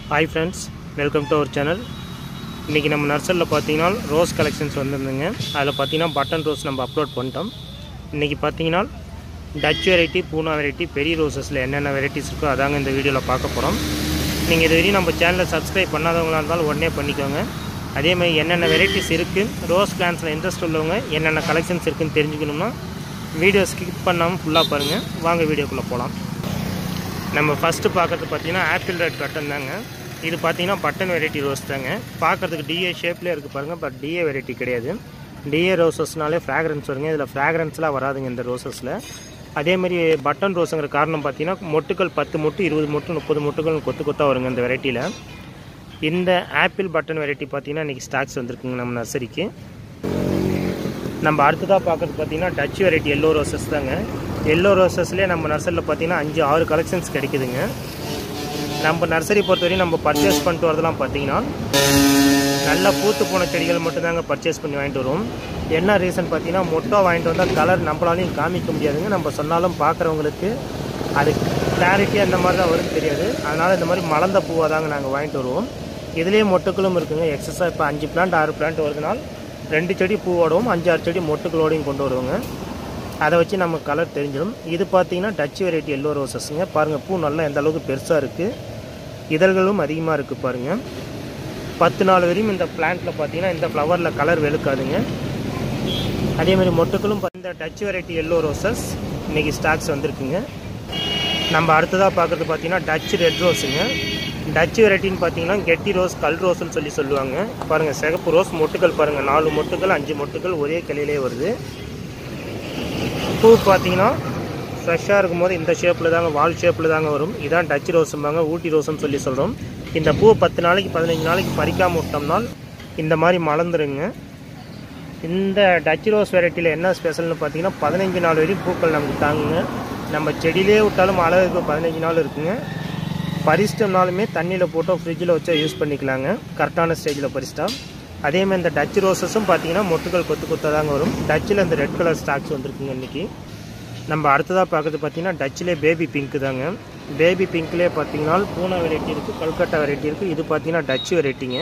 hi friends welcome to our channel இன்றைக்கி நம்ம நர்சரியில் பார்த்தீங்கன்னா ரோஸ் கலெக்ஷன்ஸ் வந்திருந்துங்க அதில் பார்த்தீங்கன்னா பட்டன் ரோஸ் நம்ம அப்லோட் பண்ணிட்டோம் இன்றைக்கி பார்த்தீங்கன்னா டச் வெரைட்டி பூனா வெரைட்டி பெரிய ரோசஸில் என்னென்ன வெரைட்டிஸ் இருக்கோ அதாங்க இந்த வீடியோவில் பார்க்க போகிறோம் நீங்கள் இது வரையும் நம்ம சேனலை சப்ஸ்கிரைப் பண்ணாதவங்களா இருந்தாலும் உடனே பண்ணிக்கோங்க அதே மாதிரி என்னென்ன வெரைட்டிஸ் இருக்குது ரோஸ் பிளான்ஸில் இன்ட்ரெஸ்ட் உள்ளவங்க என்னென்ன கலெக்ஷன்ஸ் இருக்குன்னு தெரிஞ்சுக்கணும்னா வீடியோ ஸ்கிப் பண்ணாமல் ஃபுல்லாக பாருங்கள் வாங்க வீடியோக்குள்ளே போகலாம் நம்ம ஃபஸ்ட்டு பார்க்கறது பார்த்தீங்கன்னா ஆப்பிள் ரெட் பட்டன் தாங்க இது பார்த்தீங்கன்னா பட்டன் வெரைட்டி ரோஸ் தாங்க பார்க்கறதுக்கு டிஏ ஷேப்லேயே இருக்குது பாருங்கள் பட் டிஏ வெரைட்டி கிடையாது டிஏ ரோசஸ்னாலே ஃப்ராக்ரன்ஸ் வருங்க இதில் ஃப்ராக்ரன்ஸ்லாம் வராதுங்க இந்த ரோசஸில் அதேமாதிரி பட்டன் ரோஸுங்கிற காரணம் பார்த்தீங்கன்னா மொட்டுக்கள் பத்து மொட்டு இருபது மொட்டு முப்பது மொட்டுகள் கொத்து கொத்தாக வருங்க இந்த வெரைட்டியில் இந்த ஆப்பிள் பட்டன் வெரைட்டி பார்த்தீங்கன்னா இன்றைக்கி ஸ்டாக்ஸ் வந்திருக்குங்க நம்ம நர்சரிக்கு நம்ம அடுத்ததாக பார்க்குறது பார்த்தீங்கன்னா டச் வெரைட்டி எல்லோ ரோசஸ் தாங்க எல்லோ ரோசஸ்லேயே நம்ம நர்சரியில் பார்த்தீங்கன்னா அஞ்சு ஆறு கலெக்ஷன்ஸ் கிடைக்குதுங்க நம்ம நர்சரி பொறுத்தவரையும் நம்ம பர்ச்சேஸ் பண்ணிட்டு வரதெல்லாம் பார்த்தீங்கன்னா நல்லா பூத்து போன செடிகள் மட்டும்தாங்க பர்ச்சேஸ் பண்ணி வாங்கிட்டு வருவோம் என்ன ரீசன் பார்த்தீங்கன்னா மொட்டை வாங்கிட்டு வந்தால் கலர் நம்மளாலையும் காமிக்க முடியாதுங்க நம்ம சொன்னாலும் பார்க்குறவங்களுக்கு அது கிளாரிட்டி அந்த மாதிரி தான் வரும்னு தெரியாது அதனால் இந்த மாதிரி மலர்ந்த பூவாக தாங்க நாங்கள் வாங்கிட்டு வருவோம் இதுலேயே மொட்டுக்களும் இருக்குங்க எக்ஸஸாக இப்போ அஞ்சு பிளான்ட் ஆறு பிளான்ட் வருதுனால் ரெண்டு செடி பூவோடவும் அஞ்சு ஆறு செடி மொட்டுக்களோடையும் கொண்டு வருவோங்க அதை வச்சு நம்ம கலர் தெரிஞ்சிடும் இது பார்த்தீங்கன்னா டச் வெரைட்டி எல்லோ ரோசஸ்ங்க பாருங்கள் பூ நல்லா எந்த அளவுக்கு பெருசாக இருக்குது இதழ்களும் அதிகமாக இருக்குது பாருங்கள் பத்து நாள் வரையும் இந்த பிளான்ட்டில் பார்த்தீங்கன்னா இந்த ஃப்ளவரில் கலர் வெளுக்காதுங்க அதேமாதிரி மொட்டுக்களும் இந்த டச் வெரைட்டி எல்லோ ரோசஸ் இன்றைக்கி ஸ்டாக்ஸ் வந்திருக்குங்க நம்ம அடுத்ததாக பார்க்குறது பார்த்தீங்கன்னா டச் ரெட் ரோஸுங்க டச் வெரைட்டின்னு பார்த்தீங்கன்னா கெட்டி ரோஸ் கல் ரோஸ்னு சொல்லி சொல்லுவாங்க பாருங்கள் சிகப்பு ரோஸ் மொட்டுக்கள் பாருங்கள் நாலு மொட்டுக்கள் அஞ்சு மொட்டுக்கள் ஒரே கிளையிலே வருது பூ பார்த்தீங்கன்னா ஃப்ரெஷ்ஷாக இருக்கும்போது இந்த ஷேப்பில் தாங்க வால் ஷேப்பில் தாங்க வரும் இதான் டச் ரோஸும்பாங்க ஊட்டி ரோஸ்னு சொல்லி சொல்கிறோம் இந்த பூ பத்து நாளைக்கு பதினஞ்சு நாளைக்கு பறிக்காமல் விட்டோம்னால் இந்த மாதிரி மலர்ந்துருங்க இந்த டச் ரோஸ் வெரைட்டியில் என்ன ஸ்பெஷல்னு பார்த்தீங்கன்னா பதினஞ்சு நாள் வரையும் பூக்கள் நமக்கு தாங்குங்க நம்ம செடியிலே விட்டாலும் அளவுக்கு பதினஞ்சு நாள் இருக்குங்க பறிச்சிட்டோம்னாலுமே தண்ணியில் போட்டோ ஃப்ரிட்ஜில் வச்சா யூஸ் பண்ணிக்கலாங்க கரெக்டான ஸ்டேஜில் பறிச்சிட்டா அதேமாதிரி இந்த டச் ரோசஸும் பார்த்தீங்கன்னா மொட்டுகள் கொத்து கொத்தாக தாங்க வரும் டச்சில் இந்த ரெட் கலர் ஸ்டாக்ஸ் வந்துருக்குங்க இன்றைக்கி நம்ம அடுத்ததாக பார்க்குறது பார்த்தீங்கன்னா டச்சிலே பேபி பிங்க் தாங்க பேபி பிங்க்லேயே பார்த்தீங்கன்னா பூனா வெரைட்டி இருக்குது கல்கட்டா வெரைட்டி இருக்குது இது பார்த்தீங்கன்னா டச் வெரைட்டிங்க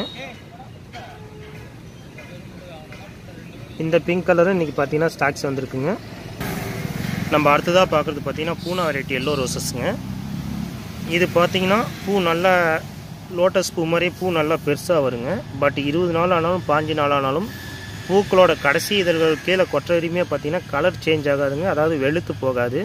இந்த பிங்க் கலரும் இன்றைக்கி பார்த்தீங்கன்னா ஸ்டாக்ஸ் வந்திருக்குங்க நம்ம அடுத்ததாக பார்க்குறது பார்த்தீங்கன்னா பூனா வெரைட்டி எல்லோ ரோசஸ்ங்க இது பார்த்தீங்கன்னா பூ நல்லா லோட்டஸ் பூ மாதிரி பூ நல்லா பெருசாக வருங்க பட் இருபது நாள் ஆனாலும் பாஞ்சு நாள் ஆனாலும் பூக்களோட கடைசி இதழ்கள் கீழே கொற்ற வரையுமே பார்த்தீங்கன்னா கலர் சேஞ்ச் ஆகாதுங்க அதாவது வெளுத்து போகாது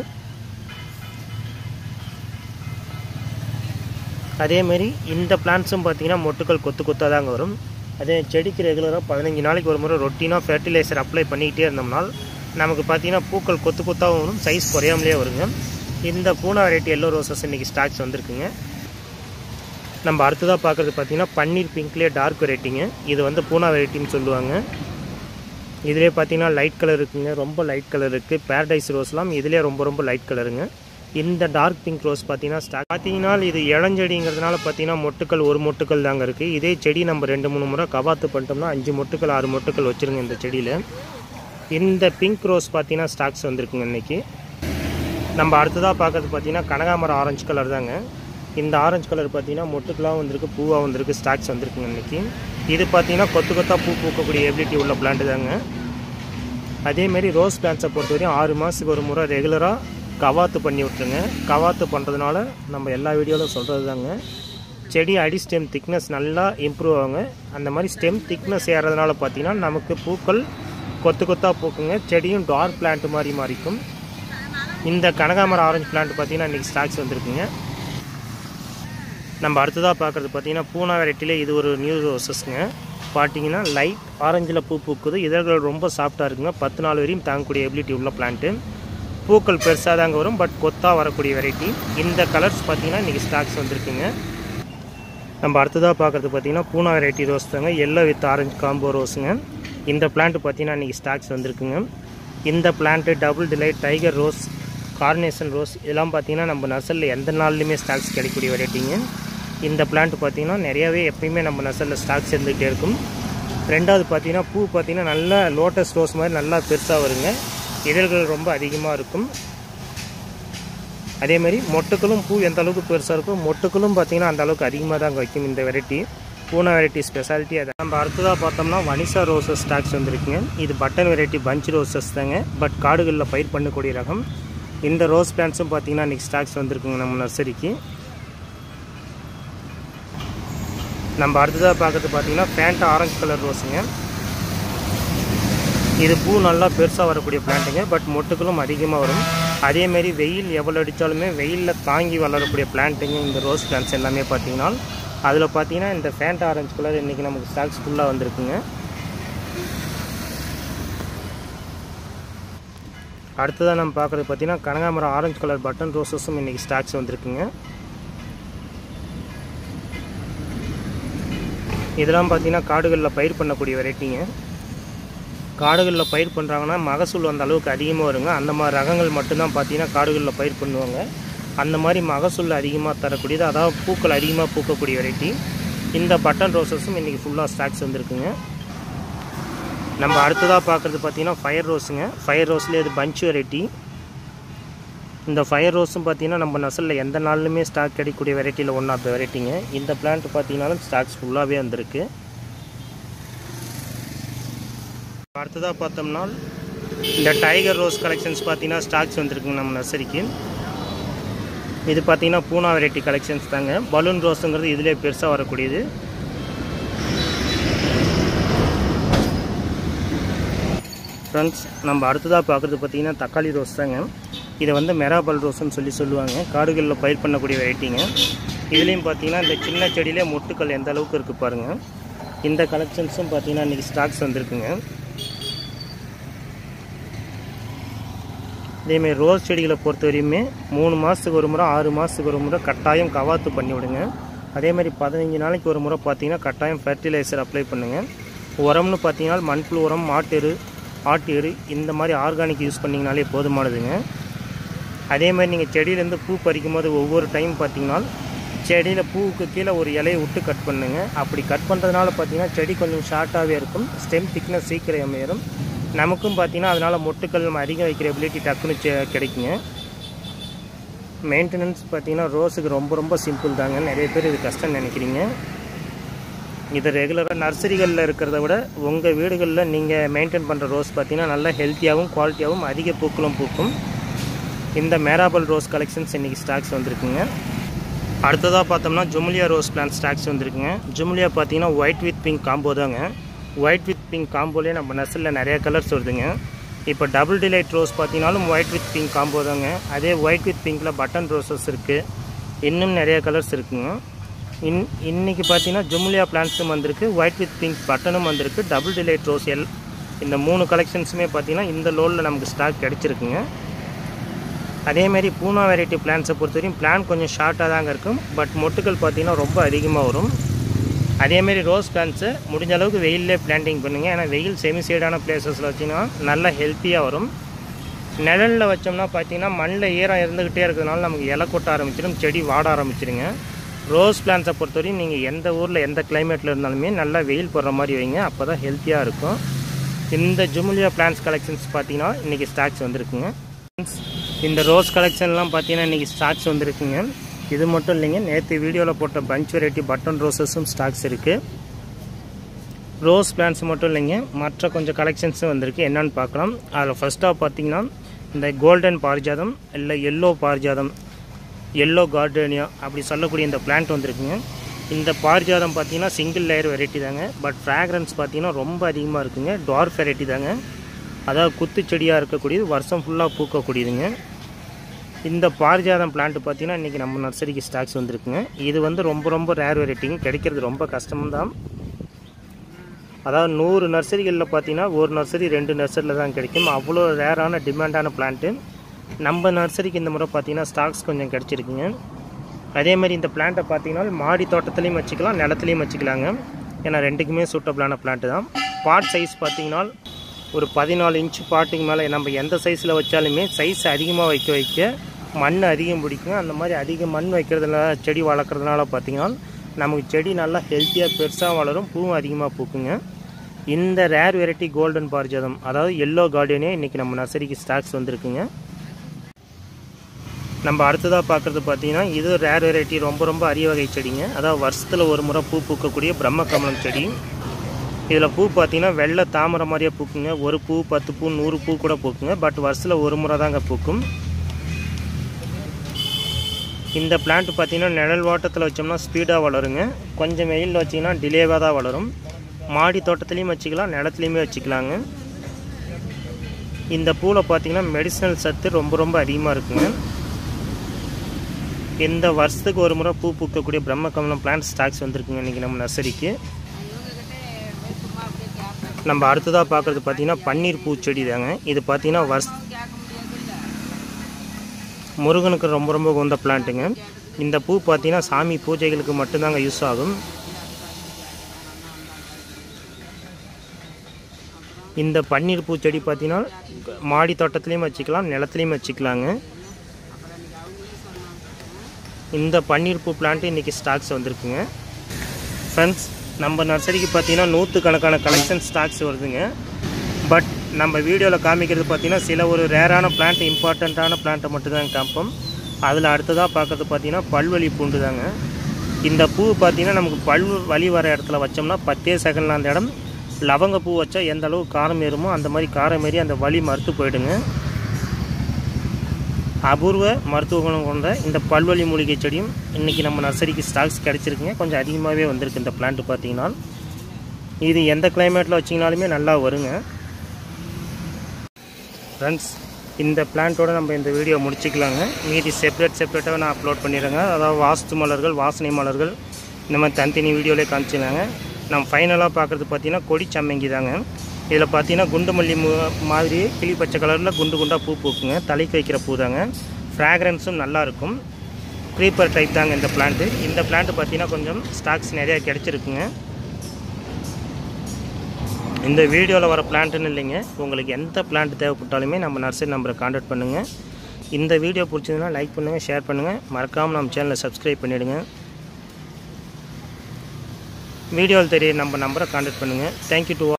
அதேமாரி இந்த பிளான்ட்ஸும் பார்த்தீங்கன்னா மொட்டுக்கள் கொத்து கொத்தாக தாங்க வரும் அதே செடிக்கு ரெகுலராக பதினஞ்சு நாளைக்கு ஒரு முறை ரொட்டீனாக ஃபெர்டிலைசர் அப்ளை பண்ணிக்கிட்டே இருந்தோம்னால் நமக்கு பார்த்தீங்கன்னா பூக்கள் கொத்து கொத்தாகவும் வரும் சைஸ் குறையாமலே வருங்க இந்த பூனா வெரைட்டி எல்லோ ரோசஸ் இன்றைக்கி ஸ்டாக்ஸ் வந்திருக்குங்க நம்ம அடுத்ததாக பார்க்குறது பார்த்தீங்கன்னா பன்னீர் பிங்க்லேயே டார்க் வெரைட்டிங்க இது வந்து பூனா வெரைட்டின்னு சொல்லுவாங்க இதிலே பார்த்தீங்கன்னா லைட் கலர் இருக்குங்க ரொம்ப லைட் கலர் இருக்குது பேரடைஸ் ரோஸ்லாம் இதிலே ரொம்ப ரொம்ப லைட் கலருங்க இந்த டார்க் பிங்க் ரோஸ் பார்த்தீங்கன்னா ஸ்டாக் பார்த்தீங்கன்னா இது இளஞ்செடிங்கிறதுனால பார்த்தீங்கன்னா மொட்டுக்கள் ஒரு மொட்டுக்கள் தாங்க இருக்குது இதே செடி நம்ம ரெண்டு மூணு முறை கவாத்து பண்ணிட்டோம்னா அஞ்சு மொட்டுக்கள் ஆறு மொட்டுக்கள் வச்சுருங்க இந்த செடியில் இந்த பிங்க் ரோஸ் பார்த்தீங்கன்னா ஸ்டாக்ஸ் வந்திருக்குங்க இன்றைக்கி நம்ம அடுத்ததாக பார்க்கறது பார்த்தீங்கன்னா கனகாமரம் ஆரஞ்சு கலர் தாங்க இந்த ஆரஞ்சு கலர் பார்த்தீங்கன்னா மொட்டுக்கெலாம் வந்திருக்கு பூவாக வந்திருக்கு ஸ்டாக்ஸ் வந்திருக்குங்க இன்றைக்கி இது பார்த்தீங்கன்னா கொத்து கொத்தாக பூ பூக்கக்கூடிய எபிலிட்டி உள்ள பிளான்ட் தாங்க அதேமாரி ரோஸ் பிளான்ட்ஸை பொறுத்தவரையும் ஆறு மாதத்துக்கு ஒரு முறை ரெகுலராக கவாத்து பண்ணி விட்ருங்க கவாத்து பண்ணுறதுனால நம்ம எல்லா வீடியோவிலும் சொல்கிறது தாங்க செடி அடி ஸ்டெம் திக்னஸ் நல்லா இம்ப்ரூவ் ஆகுங்க அந்த மாதிரி ஸ்டெம் திக்னஸ் ஏறதுனால பார்த்தீங்கன்னா நமக்கு பூக்கள் கொத்து கொத்தாக பூக்குங்க செடியும் டார்க் பிளான்ட் மாதிரி மாறிக்கும் இந்த கனகாமரம் ஆரஞ்சு பிளான்ட் பார்த்தீங்கன்னா இன்றைக்கி ஸ்டாக்ஸ் வந்திருக்குங்க நம்ம அடுத்ததாக பார்க்குறது பார்த்தீங்கன்னா பூனா வெரைட்டிலே இது ஒரு நியூ ரோசஸ்ங்க பார்த்தீங்கன்னா லைட் ஆரஞ்சில் பூ பூக்குது இதழ்கள் ரொம்ப சாஃப்டாக இருக்குங்க பத்து நாள் வரையும் தாங்கக்கூடிய எபிலிட்டி உள்ள பிளான்ட்டு பூக்கள் பெருசாக தாங்க வரும் பட் கொத்தாக வரக்கூடிய வெரைட்டி இந்த கலர்ஸ் பார்த்தீங்கன்னா இன்றைக்கி ஸ்டாக்ஸ் வந்திருக்குங்க நம்ம அடுத்ததாக பார்க்குறது பார்த்தீங்கன்னா பூனா வெரைட்டி ரோஸ் தாங்க எல்லோ வித் ஆரஞ்சு காம்போ ரோஸுங்க இந்த பிளான்ட் பார்த்தீங்கன்னா இன்றைக்கி ஸ்டாக்ஸ் வந்திருக்குங்க இந்த plant double delight tiger rose carnation rose இதெல்லாம் பார்த்தீங்கன்னா நம்ம நர்சரியில் எந்த நாள்லையுமே ஸ்டாக்ஸ் கிடைக்கக்கூடிய வெரைட்டிங்க இந்த பிளான்ட் பார்த்தீங்கன்னா நிறையாவே எப்பயுமே நம்ம நர்சரியில் ஸ்டாக்ஸ் இருந்துகிட்டே இருக்கும் ரெண்டாவது பார்த்தீங்கன்னா பூ பார்த்தீங்கன்னா நல்லா லோட்டஸ் ரோஸ் மாதிரி நல்லா பெருசாக வருங்க இதழ்கள் ரொம்ப அதிகமாக இருக்கும் அதேமாதிரி மொட்டுக்களும் பூ எந்த அளவுக்கு பெருசாக இருக்கும் மொட்டுக்களும் பார்த்திங்கன்னா அந்த அளவுக்கு அதிகமாக தான் வைக்கும் இந்த வெரைட்டி பூனா வெரைட்டி ஸ்பெஷாலிட்டி அதை நம்ம அடுத்ததாக பார்த்தோம்னா வனிசா ரோசஸ் ஸ்டாக்ஸ் வந்துருக்குங்க இது பட்டன் வெரைட்டி பஞ்ச் ரோசஸ் தாங்க பட் காடுகளில் பயிர் பண்ணக்கூடிய ரகம் இந்த ரோஸ் பிளான்ஸும் பார்த்தீங்கன்னா இன்றைக்கி ஸ்டாக்ஸ் வந்திருக்குங்க நம்ம நர்சரிக்கு நம்ம அடுத்ததாக பார்க்கறது பார்த்தீங்கன்னா பேண்ட் ஆரஞ்சு கலர் ரோஸுங்க இது பூ நல்லா பெருசாக வரக்கூடிய பிளான்ட்டுங்க பட் மொட்டுக்களும் அதிகமாக வரும் அதேமாரி வெயில் எவ்வளோ அடித்தாலுமே வெயிலில் தாங்கி வளரக்கூடிய பிளான்ட்டுங்க இந்த ரோஸ் பிளான்ட்ஸ் எல்லாமே பார்த்தீங்கன்னா அதில் பார்த்தீங்கன்னா இந்த ஃபேண்ட் ஆரஞ்சு கலர் இன்றைக்கி நமக்கு ஸ்டாக்ஸ் ஃபுல்லாக வந்திருக்குங்க அடுத்ததாக நம்ம பார்க்குறது பார்த்தீங்கன்னா கனகாமரம் ஆரஞ்சு கலர் பட்டன் ரோசஸும் இன்றைக்கி ஸ்டாக்ஸ் வந்திருக்குங்க இதெல்லாம் பார்த்தீங்கன்னா காடுகளில் பயிர் பண்ணக்கூடிய வெரைட்டிங்க காடுகளில் பயிர் பண்ணுறாங்கன்னா மகசூல் அந்த அளவுக்கு அதிகமாக வருங்க அந்த மாதிரி ரகங்கள் மட்டும்தான் பார்த்தீங்கன்னா காடுகளில் பயிர் பண்ணுவாங்க அந்த மாதிரி மகசூல் அதிகமாக தரக்கூடியது அதாவது பூக்கள் அதிகமாக பூக்கக்கூடிய வெரைட்டி இந்த பட்டன் ரோசஸும் இன்றைக்கி ஃபுல்லாக ஸ்டாக்ஸ் வந்துருக்குங்க நம்ம அடுத்ததாக பார்க்குறது பார்த்தீங்கன்னா ஃபயர் ரோஸுங்க ஃபயர் ரோஸ்லேயே இது பஞ்ச் வெரைட்டி இந்த ஃபயர் ரோஸும் பார்த்தீங்கன்னா நம்ம நசலில் எந்த நாள்லையுமே ஸ்டாக் கிடைக்கக்கூடிய வெரைட்டியில் ஒன் ஆஃப் த வெரைட்டிங்க இந்த பிளான்ட் பார்த்தீங்கன்னாலும் ஸ்டாக்ஸ் ஃபுல்லாகவே வந்திருக்கு அடுத்ததாக பார்த்தோம்னா இந்த டைகர் ரோஸ் கலெக்ஷன்ஸ் பார்த்தீங்கன்னா ஸ்டாக்ஸ் வந்திருக்குங்க நம்ம நர்சரிக்கு இது பார்த்தீங்கன்னா பூனா வெரைட்டி கலெக்ஷன்ஸ் தாங்க பலூன் ரோஸுங்கிறது இதிலே பெருசாக வரக்கூடியது ஃப்ரெண்ட்ஸ் நம்ம அடுத்ததாக பார்க்குறது பார்த்தீங்கன்னா தக்காளி ரோஸ் தாங்க இதை வந்து மெராபல் ரோஸ்ன்னு சொல்லி சொல்லுவாங்க காடுகளில் பயிர் பண்ணக்கூடிய வெரைட்டிங்க இதுலேயும் பார்த்தீங்கன்னா இந்த சின்ன செடியிலே மொட்டுக்கள் எந்த அளவுக்கு இருக்குது பாருங்கள் இந்த கலெக்ஷன்ஸும் பார்த்தீங்கன்னா இன்றைக்கி ஸ்டாக்ஸ் வந்திருக்குங்க இதேமாரி ரோஸ் செடிகளை பொறுத்த வரையுமே மூணு மாதத்துக்கு ஒரு முறை ஆறு மாதத்துக்கு ஒரு முறை கட்டாயம் கவாத்து பண்ணி விடுங்க அதேமாதிரி பதினஞ்சு நாளைக்கு ஒரு முறை பார்த்தீங்கன்னா கட்டாயம் ஃபெர்டிலைசர் அப்ளை பண்ணுங்கள் உரம்னு பார்த்தீங்கன்னா மண்புழு உரம் மாட்டு எரு ஆட்டு எரு இந்த மாதிரி ஆர்கானிக் யூஸ் பண்ணிங்கனாலே போதுமானதுங்க அதே மாதிரி நீங்கள் செடியிலேருந்து பூ பறிக்கும் போது ஒவ்வொரு டைம் பார்த்தீங்கன்னா செடியில் பூவுக்கு கீழே ஒரு இலையை விட்டு கட் பண்ணுங்க அப்படி கட் பண்ணுறதுனால பார்த்தீங்கன்னா செடி கொஞ்சம் ஷார்ட்டாகவே இருக்கும் ஸ்டெம் திக்னஸ் சீக்கிரம் அமையரும் நமக்கும் பார்த்தீங்கன்னா அதனால் மொட்டுக்கள் நம்ம அதிகம் வைக்கிற எபிலிட்டி டக்குன்னு செ- கிடைக்குங்க மெயின்டெனன்ஸ் பார்த்தீங்கன்னா ரோஸுக்கு ரொம்ப ரொம்ப சிம்பிள் தாங்க நிறைய பேர் இது கஷ்டம் நினைக்கிறீங்க இது ரெகுலராக நர்சரிகளில் இருக்கிறத விட உங்கள் வீடுகளில் நீங்கள் மெயின்டைன் பண்ணுற ரோஸ் பார்த்தீங்கன்னா நல்லா ஹெல்த்தியாகவும் குவாலிட்டியாகவும் அதிக பூக்களும் பூக்கும் இந்த மேராபல் ரோஸ் கலெக்ஷன்ஸ் இன்றைக்கி ஸ்டாக்ஸ் வந்திருக்குங்க அடுத்ததாக பார்த்தோம்னா ஜுமுலியா ரோஸ் பிளான்ட் ஸ்டாக்ஸ் வந்திருக்குங்க ஜுமுலியா பார்த்தீங்கன்னா ஒயிட் வித் பிங்க் காம்போ தாங்க ஒயிட் வித் பிங்க் காம்போலேயே நம்ம நர்சரியில் நிறைய கலர்ஸ் வருதுங்க இப்போ டபுள் டிலைட் ரோஸ் பார்த்தீங்கன்னாலும் ஒயிட் வித் பிங்க் காம்போ தாங்க அதே ஒயிட் வித் பிங்க்கில் பட்டன் ரோசஸ் இருக்குது இன்னும் நிறைய கலர்ஸ் இருக்குங்க இன் இன்னைக்கு பார்த்தீங்கன்னா ஜுமுலியா பிளான்ட்ஸும் வந்திருக்கு ஒயிட் வித் பிங்க் பட்டனும் வந்திருக்கு டபுள் டிலைட் ரோஸ் எல் இந்த மூணு கலெக்ஷன்ஸுமே பார்த்தீங்கன்னா இந்த லோனில் நமக்கு ஸ்டாக் கிடச்சிருக்குங்க அதேமாரி பூனா வெரைட்டி பிளான்ஸை பொறுத்தவரையும் பிளான் கொஞ்சம் ஷார்ட்டாக தாங்க இருக்கும் பட் மொட்டுக்கள் பார்த்தீங்கன்னா ரொம்ப அதிகமாக வரும் அதேமாரி ரோஸ் பிளான்ஸை முடிஞ்ச அளவுக்கு வெயிலே பிளான்டிங் பண்ணுங்க ஏன்னா வெயில் செமி சைடான பிளேசஸில் வச்சிங்கன்னா நல்லா ஹெல்த்தியாக வரும் நிழலில் வச்சோம்னா பார்த்தீங்கன்னா மண்ணில் ஈரம் இருந்துக்கிட்டே இருக்கிறதுனால நமக்கு இலை கொட்ட ஆரம்பிச்சிடும் செடி வாட ஆரம்பிச்சிடுங்க ரோஸ் பிளான்ஸை பொறுத்தவரையும் நீங்கள் எந்த ஊரில் எந்த கிளைமேட்டில் இருந்தாலுமே நல்லா வெயில் போடுற மாதிரி வைங்க அப்போ தான் ஹெல்த்தியாக இருக்கும் இந்த ஜுமுலியா பிளான்ஸ் கலெக்ஷன்ஸ் பார்த்தீங்கன்னா இன்றைக்கி ஸ்டாக்ஸ் வந்திருக்குங்க இந்த ரோஸ் கலெக்ஷன்லாம் பார்த்தீங்கன்னா இன்றைக்கி ஸ்டாக்ஸ் வந்திருக்குங்க இது மட்டும் இல்லைங்க நேற்று வீடியோவில் போட்ட பஞ்ச் வெரைட்டி பட்டன் ரோசஸும் ஸ்டாக்ஸ் இருக்குது ரோஸ் பிளான்ஸ் மட்டும் இல்லைங்க மற்ற கொஞ்சம் கலெக்ஷன்ஸும் வந்திருக்கு என்னன்னு பார்க்கலாம் அதில் ஃபஸ்ட்டாக பார்த்தீங்கன்னா இந்த கோல்டன் பாரிஜாதம் இல்லை எல்லோ பாரிஜாதம் எல்லோ கார்டனியா அப்படி சொல்லக்கூடிய இந்த பிளான்ட் வந்திருக்குங்க இந்த பாரிஜாதம் பார்த்தீங்கன்னா சிங்கிள் லேயர் வெரைட்டி தாங்க பட் ஃப்ராக்ரன்ஸ் பார்த்தீங்கன்னா ரொம்ப அதிகமாக இருக்குங்க டார்க் வெரைட்டி தாங்க அதாவது குத்து செடியாக இருக்கக்கூடியது வருஷம் ஃபுல்லாக பூக்கக்கூடியதுங்க இந்த பாரிஜாதம் பிளான்ட் பார்த்தீங்கன்னா இன்றைக்கி நம்ம நர்சரிக்கு ஸ்டாக்ஸ் வந்திருக்குங்க இது வந்து ரொம்ப ரொம்ப ரேர் வெரைட்டிங்க கிடைக்கிறது ரொம்ப கஷ்டம்தான் அதாவது நூறு நர்சரிகளில் பார்த்தீங்கன்னா ஒரு நர்சரி ரெண்டு நர்சரியில் தான் கிடைக்கும் அவ்வளோ ரேரான டிமாண்டான பிளான்ட்டு நம்ம நர்சரிக்கு இந்த முறை பார்த்தீங்கன்னா ஸ்டாக்ஸ் கொஞ்சம் கிடச்சிருக்குங்க அதே மாதிரி இந்த பிளான்ட்டை பார்த்தீங்கன்னா மாடி தோட்டத்துலேயும் வச்சுக்கலாம் நிலத்துலையும் வச்சுக்கலாங்க ஏன்னா ரெண்டுக்குமே சூட்டபிளான பிளான்ட்டு தான் பாட் சைஸ் பார்த்தீங்கன்னா ஒரு பதினாலு இன்ச் பாட்டுக்கு மேலே நம்ம எந்த சைஸில் வச்சாலுமே சைஸ் அதிகமாக வைக்க வைக்க மண் அதிகம் பிடிக்கும் அந்த மாதிரி அதிக மண் வைக்கிறதுனால செடி வளர்க்குறதுனால பார்த்தீங்கன்னா நமக்கு செடி நல்லா ஹெல்த்தியாக பெருசாக வளரும் பூவும் அதிகமாக பூக்குங்க இந்த ரேர் வெரைட்டி கோல்டன் பாரிஜாதம் அதாவது எல்லோ கார்டனே இன்றைக்கி நம்ம நர்சரிக்கு ஸ்டாக்ஸ் வந்திருக்குங்க நம்ம அடுத்ததாக பார்க்குறது பார்த்தீங்கன்னா இது ரேர் வெரைட்டி ரொம்ப ரொம்ப அரிய வகை செடிங்க அதாவது வருஷத்தில் ஒரு முறை பூ பூக்கக்கூடிய பிரம்ம கமலம் செடி இதில் பூ பார்த்தீங்கன்னா வெள்ளை தாமரை மாதிரியே பூக்குங்க ஒரு பூ பத்து பூ நூறு பூ கூட பூக்குங்க பட் வருஷத்தில் ஒரு முறை தாங்க பூக்கும் இந்த பிளான்ட் பார்த்தீங்கன்னா நிழல் வாட்டத்தில் வச்சோம்னா ஸ்பீடாக வளருங்க கொஞ்சம் வெயிலில் வச்சிங்கன்னா டிலேவாக தான் வளரும் மாடி தோட்டத்துலேயும் வச்சுக்கலாம் நிலத்துலையுமே வச்சுக்கலாங்க இந்த பூவில் பார்த்தீங்கன்னா மெடிசனல் சத்து ரொம்ப ரொம்ப அதிகமாக இருக்குங்க இந்த வருஷத்துக்கு ஒரு முறை பூ பூக்கக்கூடிய பிரம்ம கமலம் பிளான்ட் ஸ்டாக்ஸ் வந்திருக்குங்க இன்றைக்கி நம்ம நர்சரிக்கு நம்ம அடுத்ததாக பார்க்குறது பார்த்தீங்கன்னா பன்னீர் பூச்செடி தாங்க இது பார்த்தீங்கன்னா வருஷ முருகனுக்கு ரொம்ப ரொம்ப உகந்த பிளான்ட்டுங்க இந்த பூ பார்த்தீங்கன்னா சாமி பூஜைகளுக்கு மட்டும்தாங்க யூஸ் ஆகும் இந்த பன்னீர் பூச்செடி பார்த்தீங்கன்னா மாடி தோட்டத்துலேயும் வச்சுக்கலாம் நிலத்துலையும் வச்சுக்கலாங்க இந்த பன்னீர் பூ பிளான்ட்டு இன்றைக்கி ஸ்டாக்ஸ் வந்திருக்குங்க ஃப்ரெண்ட்ஸ் நம்ம நர்சரிக்கு பார்த்தீங்கன்னா நூற்றுக்கணக்கான கலெக்ஷன் ஸ்டாக்ஸ் வருதுங்க பட் நம்ம வீடியோவில் காமிக்கிறது பார்த்தீங்கன்னா சில ஒரு ரேரான பிளான்ட் இம்பார்ட்டண்ட்டான பிளான்ட்டை மட்டும்தான் காமிப்போம் அதில் அடுத்ததாக பார்க்குறது பார்த்தீங்கன்னா பல்வலி பூண்டு தாங்க இந்த பூ பார்த்தீங்கன்னா நமக்கு பல் வலி வர இடத்துல வச்சோம்னா பத்தே செகண்டில் அந்த இடம் லவங்க பூ வச்சா எந்த அளவு காரம் ஏறுமோ அந்த மாதிரி காரம் ஏறி அந்த வலி மறுத்து போயிடுங்க அபூர்வ மருத்துவ குணம் கொண்ட இந்த பல்வலி மூலிகை செடியும் இன்றைக்கி நம்ம நர்சரிக்கு ஸ்டாக்ஸ் கிடச்சிருக்குங்க கொஞ்சம் அதிகமாகவே வந்திருக்கு இந்த பிளான்ட்டு பார்த்தீங்கன்னா இது எந்த கிளைமேட்டில் வச்சிங்கனாலுமே நல்லா வருங்க ஃப்ரெண்ட்ஸ் இந்த பிளான்ட்டோட நம்ம இந்த வீடியோ முடிச்சுக்கலாங்க மீதி செப்பரேட் செப்பரேட்டாக நான் அப்லோட் பண்ணிடுறேங்க அதாவது வாஸ்து மலர்கள் வாசனை மலர்கள் இந்த மாதிரி தனித்தனி வீடியோலே காமிச்சிருந்தாங்க நம்ம ஃபைனலாக பார்க்குறது பார்த்தீங்கன்னா கொடி சம்மங்கி தாங்க இதில் பார்த்தீங்கன்னா குண்டு மல்லி மு மாதிரி கிளி பச்சை கலரில் குண்டு குண்டாக பூ பூக்குங்க தலைக்கு வைக்கிற பூ தாங்க ஃப்ராக்ரன்ஸும் நல்லாயிருக்கும் க்ரீப்பர் டைப் தாங்க இந்த பிளான்ட்டு இந்த பிளான்ட்டு பார்த்தீங்கன்னா கொஞ்சம் ஸ்டாக்ஸ் நிறையா கிடச்சிருக்குங்க இந்த வீடியோவில் வர பிளான்ட்டுன்னு இல்லைங்க உங்களுக்கு எந்த பிளான்ட் தேவைப்பட்டாலுமே நம்ம நர்சரி நம்பரை காண்டாக்ட் பண்ணுங்கள் இந்த வீடியோ பிடிச்சதுன்னா லைக் பண்ணுங்கள் ஷேர் பண்ணுங்கள் மறக்காமல் நம்ம சேனலை சப்ஸ்கிரைப் பண்ணிவிடுங்க வீடியோவில் தெரிய நம்ம நம்பரை காண்டாக்ட் பண்ணுங்கள் தேங்க்யூ டு